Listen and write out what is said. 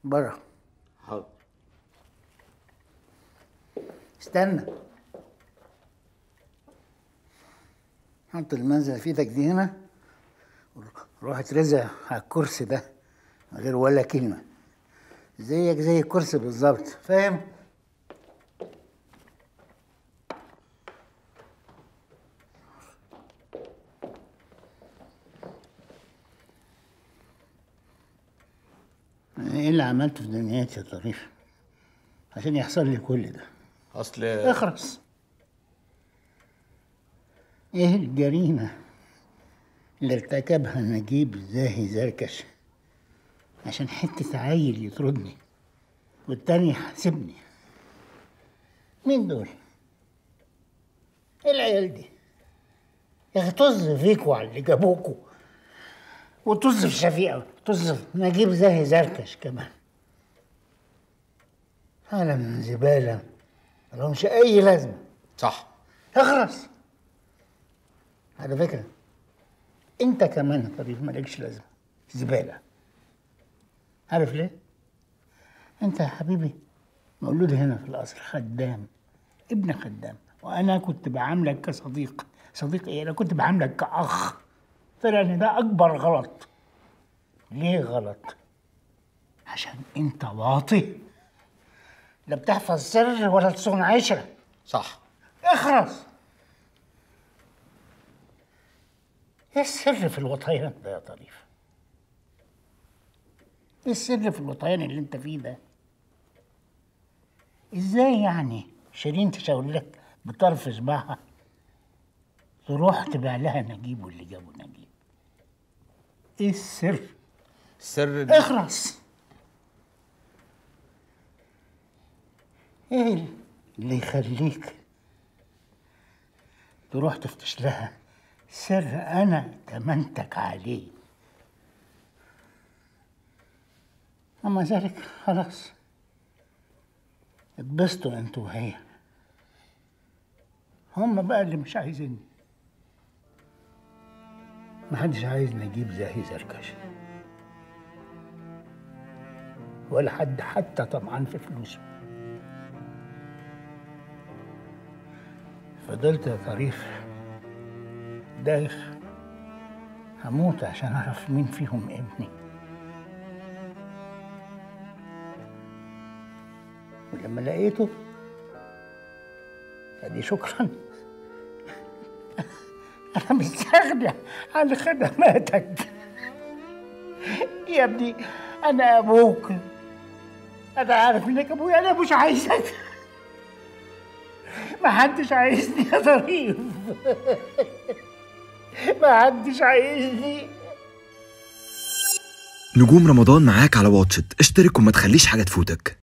بره حاضر استنى حط المنزل في ايدك دي هنا روح اترزع على الكرسي ده من غير ولا كلمة زيك زي الكرسي بالظبط فاهم؟ ايه اللي عملته في دنياتي يا طريف عشان يحصل لي كل ده اصل اخرس ايه الجريمة اللي ارتكبها نجيب زاهي زركش عشان حتة عيل يطردني والتاني يحاسبني مين دول؟ ايه العيال دي؟ يا اخي طز فيكوا على اللي جابوكوا وطز في شفيقة طز في نجيب زاهي زركش كمان عالم زبالة ملهمش أي لازمة صح اخرس على فكرة انت كمان يا طريف مالكش لازمة زبالة عارف ليه؟ انت يا حبيبي مولود هنا في القصر خدام ابن خدام وانا كنت بعاملك كصديق صديق ايه انا كنت بعاملك كاخ طلع ان ده اكبر غلط ليه غلط عشان انت واطي لا بتحفظ سر ولا تصون عشره صح اخرس ايه السر في الوطيان ده يا طريف ايه السر في الوطيان اللي انت فيه ده ازاي يعني شيرين تشاور لك بطرف صباعها تروح تبيع لها نجيب واللي جابه نجيب ايه السر السر اخرس ايه اللي يخليك تروح تفتش لها سر انا تمنتك عليه اما ذلك خلاص اتبسطوا انتوا وهي هم بقى اللي مش عايزيني محدش عايز نجيب زاهي زركشي ولا حد حتى طمعان في فلوسه فضلت يا طريف دايخ هموت عشان اعرف مين فيهم ابني ولما لقيته ادي شكرا انا مستغني عن خدماتك يا ابني انا ابوك انا عارف انك ابويا انا مش عايزك ما حدش عايزني يا ظريف ما حدش عايزني نجوم رمضان معاك على واتشت اشترك وما تخليش حاجة تفوتك